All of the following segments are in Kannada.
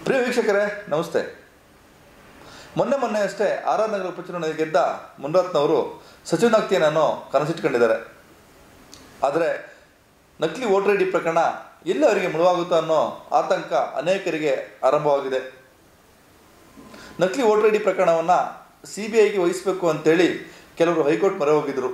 ಪ್ರಿಯ ವೀಕ್ಷಕರೇ ನಮಸ್ತೆ ಮೊನ್ನೆ ಮೊನ್ನೆ ಅಷ್ಟೇ ಆರ್ ಆರ್ ನಗರ ಉಪಚುನಾವಣೆ ಗೆದ್ದ ಮುನ್ರತ್ನವರು ಸಚಿವನಾಗ್ತೀನನ್ನೋ ಕನಸಿಟ್ಕೊಂಡಿದ್ದಾರೆ ಆದರೆ ನಕಲಿ ವೋಟರ್ ಐ ಡಿ ಪ್ರಕರಣ ಎಲ್ಲಿ ಅವರಿಗೆ ಮುಳುವಾಗುತ್ತೋ ಅನ್ನೋ ಆತಂಕ ಅನೇಕರಿಗೆ ಆರಂಭವಾಗಿದೆ ನಕಲಿ ವೋಟರ್ ಐ ಡಿ ಪ್ರಕರಣವನ್ನು ಸಿ ಬಿ ಐಗೆ ವಹಿಸಬೇಕು ಅಂತೇಳಿ ಕೆಲವರು ಹೈಕೋರ್ಟ್ ಮೊರೆ ಹೋಗಿದ್ದರು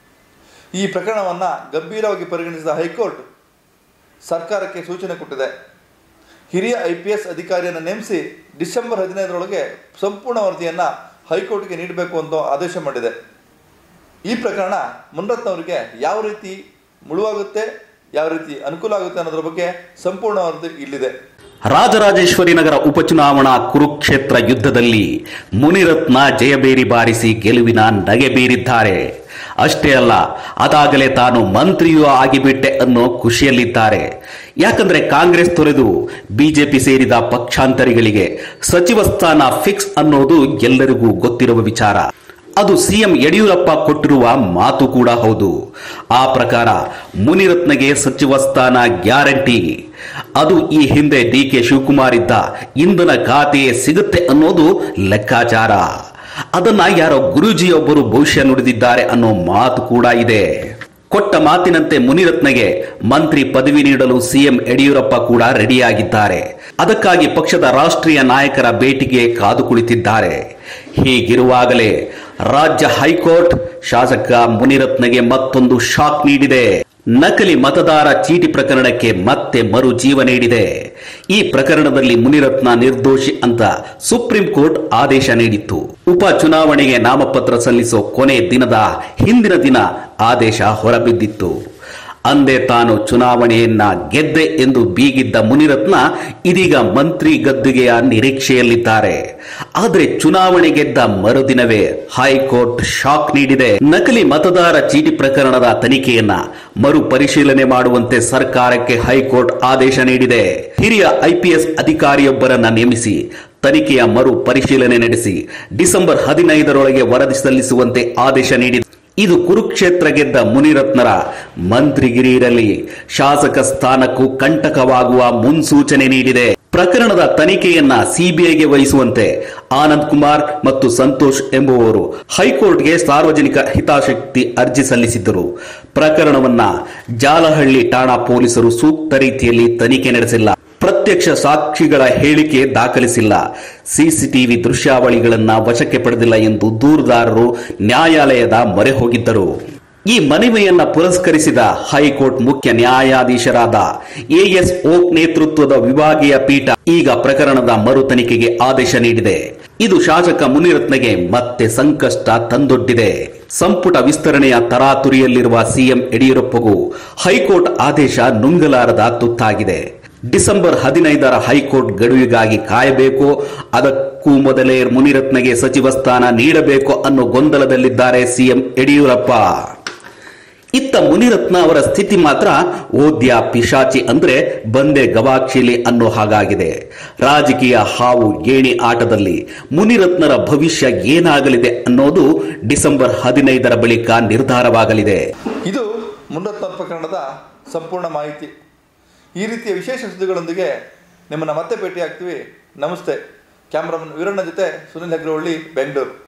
ಈ ಪ್ರಕರಣವನ್ನು ಗಂಭೀರವಾಗಿ ಪರಿಗಣಿಸಿದ ಹೈಕೋರ್ಟ್ ಸರ್ಕಾರಕ್ಕೆ ಸೂಚನೆ ಕೊಟ್ಟಿದೆ ಹಿರಿಯ ಐ ಪಿ ಎಸ್ ಅಧಿಕಾರಿಯನ್ನು ನೇಮಿಸಿ ಡಿಸೆಂಬರ್ ಹದಿನೈದರೊಳಗೆ ಸಂಪೂರ್ಣ ವರದಿಯನ್ನು ಹೈಕೋರ್ಟ್ಗೆ ನೀಡಬೇಕು ಅಂತ ಆದೇಶ ಮಾಡಿದೆ ಈ ಪ್ರಕರಣ ಮುನ್ರತ್ನವರಿಗೆ ಯಾವ ರೀತಿ ಮುಳುವಾಗುತ್ತೆ ಯಾವ ರೀತಿ ಅನುಕೂಲ ಆಗುತ್ತೆ ಅನ್ನೋದ್ರ ಬಗ್ಗೆ ಸಂಪೂರ್ಣ ವರದಿ ಇಲ್ಲಿದೆ ರಾಜರಾಜೇಶ್ವರಿ ನಗರ ಉಪಚುನಾವಣಾ ಕುರುಕ್ಷೇತ್ರ ಯುದ್ಧದಲ್ಲಿ ಮುನಿರತ್ನ ಜಯಬೇರಿ ಬಾರಿಸಿ ಗೆಲುವಿನ ನಗೆ ಬೀರಿದ್ದಾರೆ ಅಷ್ಟೇ ಅಲ್ಲ ಅದಾಗಲೇ ತಾನು ಮಂತ್ರಿಯೂ ಆಗಿಬಿಟ್ಟೆ ಅನ್ನೋ ಖುಷಿಯಲ್ಲಿದ್ದಾರೆ ಯಾಕಂದ್ರೆ ಕಾಂಗ್ರೆಸ್ ತೊರೆದು ಬಿಜೆಪಿ ಸೇರಿದ ಪಕ್ಷಾಂತರಿಗಳಿಗೆ ಸಚಿವ ಸ್ಥಾನ ಫಿಕ್ಸ್ ಅನ್ನೋದು ಎಲ್ಲರಿಗೂ ಗೊತ್ತಿರುವ ವಿಚಾರ ಅದು ಸಿಎಂ ಯಡಿಯೂರಪ್ಪ ಕೊಟ್ಟಿರುವ ಮಾತು ಕೂಡ ಹೌದು ಆ ಪ್ರಕಾರ ಮುನಿರತ್ನಗೆ ಸಚಿವ ಸ್ಥಾನ ಗ್ಯಾರಂಟಿ ಅದು ಈ ಹಿಂದೆ ಡಿ ಕೆ ಶಿವಕುಮಾರ್ ಇದ್ದ ಇಂಧನ ಖಾತೆಯೇ ಸಿಗುತ್ತೆ ಅನ್ನೋದು ಲೆಕ್ಕಾಚಾರ ಅದನ್ನ ಯಾರೋ ಗುರೂಜಿಯೊಬ್ಬರು ಭವಿಷ್ಯ ನುಡಿದಿದ್ದಾರೆ ಅನ್ನೋ ಮಾತು ಕೂಡ ಇದೆ ಕೊಟ್ಟ ಮಾತಿನಂತೆ ಮುನಿರತ್ನಗೆ ಮಂತ್ರಿ ಪದವಿ ನೀಡಲು ಸಿಎಂ ಯಡಿಯೂರಪ್ಪ ಕೂಡ ರೆಡಿಯಾಗಿದ್ದಾರೆ ಅದಕ್ಕಾಗಿ ಪಕ್ಷದ ರಾಷ್ಟ್ರೀಯ ನಾಯಕರ ಭೇಟಿಗೆ ಕಾದು ಕುಳಿತಿದ್ದಾರೆ ಹೀಗಿರುವಾಗಲೇ ರಾಜ್ಯ ಹೈಕೋರ್ಟ್ ಶಾಸಕ ಮುನಿರತ್ನಗೆ ಮತ್ತೊಂದು ಶಾಕ್ ನೀಡಿದೆ ನಕಲಿ ಮತದಾರ ಚೀಟಿ ಪ್ರಕರಣಕ್ಕೆ ಮತ್ತೆ ಮರು ಜೀವ ನೀಡಿದೆ ಈ ಪ್ರಕರಣದಲ್ಲಿ ಮುನಿರತ್ನ ನಿರ್ದೋಷಿ ಅಂತ ಸುಪ್ರೀಂ ಕೋರ್ಟ್ ಆದೇಶ ನೀಡಿತ್ತು ಉಪ ಚುನಾವಣೆಗೆ ನಾಮಪತ್ರ ಸಲ್ಲಿಸೋ ಕೊನೆ ದಿನದ ಹಿಂದಿನ ದಿನ ಆದೇಶ ಹೊರಬಿದ್ದಿತ್ತು ಅಂದೇ ತಾನು ಚುನಾವಣೆಯನ್ನ ಗೆದ್ದೆ ಎಂದು ಬೀಗಿದ್ದ ಮುನಿರತ್ನ ಇದೀಗ ಮಂತ್ರಿ ಗದ್ದುಗೆಯ ನಿರೀಕ್ಷೆಯಲ್ಲಿದ್ದಾರೆ ಆದರೆ ಚುನಾವಣೆ ಗೆದ್ದ ಮರುದಿನವೇ ಹೈಕೋರ್ಟ್ ಶಾಕ್ ನೀಡಿದೆ ನಕಲಿ ಮತದಾರ ಚೀಟಿ ಪ್ರಕರಣದ ತನಿಖೆಯನ್ನ ಮರು ಪರಿಶೀಲನೆ ಮಾಡುವಂತೆ ಸರ್ಕಾರಕ್ಕೆ ಹೈಕೋರ್ಟ್ ಆದೇಶ ನೀಡಿದೆ ಹಿರಿಯ ಐಪಿಎಸ್ ಅಧಿಕಾರಿಯೊಬ್ಬರನ್ನ ನೇಮಿಸಿ ತನಿಖೆಯ ಮರು ಪರಿಶೀಲನೆ ನಡೆಸಿ ಡಿಸೆಂಬರ್ ಹದಿನೈದರೊಳಗೆ ವರದಿ ಸಲ್ಲಿಸುವಂತೆ ಆದೇಶ ನೀಡಿದೆ ಇದು ಕುರುಕ್ಷೇತ್ರ ಗೆದ್ದ ಮುನಿರತ್ನರ ಮಂತ್ರಿಗಿರಿ ಇರಲಿ ಶಾಸಕ ಸ್ಥಾನಕ್ಕೂ ಕಂಟಕವಾಗುವ ಮುನ್ಸೂಚನೆ ನೀಡಿದೆ ಪ್ರಕರಣದ ತನಿಖೆಯನ್ನ ಸಿಬಿಐಗೆ ವಹಿಸುವಂತೆ ಆನಂದ್ ಕುಮಾರ್ ಮತ್ತು ಸಂತೋಷ್ ಎಂಬುವವರು ಹೈಕೋರ್ಟ್ಗೆ ಸಾರ್ವಜನಿಕ ಹಿತಾಸಕ್ತಿ ಅರ್ಜಿ ಸಲ್ಲಿಸಿದ್ದರು ಪ್ರಕರಣವನ್ನ ಜಾಲಹಳ್ಳಿ ಠಾಣಾ ಪೊಲೀಸರು ಸೂಕ್ತ ರೀತಿಯಲ್ಲಿ ತನಿಖೆ ನಡೆಸಿಲ್ಲ ಪ್ರತ್ಯಕ್ಷ ಸಾಕ್ಷಿಗಳ ಹೇಳಿಕೆ ದಾಖಲಿಸಿಲ್ಲ ಸಿಸಿಟಿವಿ ದೃಶ್ಯಾವಳಿಗಳನ್ನ ವಶಕ್ಕೆ ಪಡೆದಿಲ್ಲ ಎಂದು ದೂರುದಾರರು ನ್ಯಾಯಾಲಯದ ಮೊರೆ ಹೋಗಿದ್ದರು ಈ ಮನವಿಯನ್ನ ಪುರಸ್ಕರಿಸಿದ ಹೈಕೋರ್ಟ್ ಮುಖ್ಯ ನ್ಯಾಯಾಧೀಶರಾದ ಎಎಸ್ ಓಕ್ ನೇತೃತ್ವದ ವಿಭಾಗೀಯ ಪೀಠ ಈಗ ಪ್ರಕರಣದ ಮರು ತನಿಖೆಗೆ ಆದೇಶ ನೀಡಿದೆ ಇದು ಶಾಸಕ ಮುನಿರತ್ನಗೆ ಮತ್ತೆ ಸಂಕಷ್ಟ ತಂದೊಡ್ಡಿದೆ ಸಂಪುಟ ವಿಸ್ತರಣೆಯ ತರಾತುರಿಯಲ್ಲಿರುವ ಸಿಎಂ ಯಡಿಯೂರಪ್ಪಗೂ ಹೈಕೋರ್ಟ್ ಆದೇಶ ನುಂಗಲಾರದ ತುತ್ತಾಗಿದೆ ಡಿಸೆಂಬರ್ ಹದಿನೈದರ ಹೈಕೋರ್ಟ್ ಗಡುವಿಗಾಗಿ ಕಾಯಬೇಕು ಅದಕ್ಕೂ ಮೊದಲೇ ಮುನಿರತ್ನಗೆ ಸಚಿವ ಸ್ಥಾನ ನೀಡಬೇಕು ಅನ್ನೋ ಗೊಂದಲದಲ್ಲಿದ್ದಾರೆ ಸಿಎಂ ಯಡಿಯೂರಪ್ಪ ಇತ್ತ ಮುನಿರತ್ನ ಅವರ ಸ್ಥಿತಿ ಮಾತ್ರ ಓದ್ಯ ಪಿಶಾಚಿ ಅಂದ್ರೆ ಬಂದೆ ಗವಾಕ್ಷಿಲಿ ಅನ್ನೋ ಹಾಗಾಗಿದೆ ರಾಜಕೀಯ ಹಾವು ಏಣಿ ಆಟದಲ್ಲಿ ಮುನಿರತ್ನರ ಭವಿಷ್ಯ ಏನಾಗಲಿದೆ ಅನ್ನೋದು ಡಿಸೆಂಬರ್ ಹದಿನೈದರ ಬಳಿಕ ನಿರ್ಧಾರವಾಗಲಿದೆ ಇದು ಮುನ್ರತ್ನ ಪ್ರಕರಣದ ಸಂಪೂರ್ಣ ಮಾಹಿತಿ ಈ ರೀತಿಯ ವಿಶೇಷ ಸುದ್ದಿಗಳೊಂದಿಗೆ ನಿಮ್ಮನ್ನು ಮತ್ತೆ ಭೇಟಿ ಆಗ್ತೀವಿ ನಮಸ್ತೆ ಕ್ಯಾಮ್ರಾಮನ್ ವೀರಣ್ಣ ಜೊತೆ ಸುನಿಲ್ ಹೆಗ್ರವಳ್ಳಿ ಬೆಂಗಳೂರು